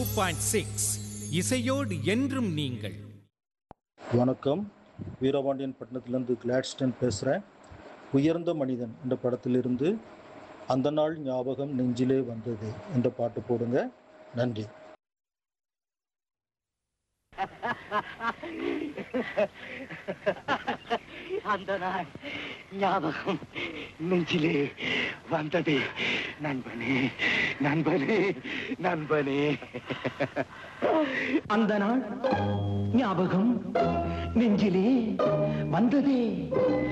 point six இசையோடு என்றும் நீங்கள் வணக்கம் வீரபாண்டியன் பட்டணத்திலிருந்து கிளாட்ஸ்டன் பேசுகிறேன் உயர்ந்த மனிதன் என்ற படத்திலிருந்து அந்த நாள் ஞாபகம் நெஞ்சிலே வந்தது என்ற பாட்டு போடுங்க நன்றி அந்த நாள் ஞாபகம் நெஞ்சிலே வந்தது நண்பனே நண்பனே நண்பனே அந்த நாள் ஞாபகம் நெஞ்சிலே வந்ததே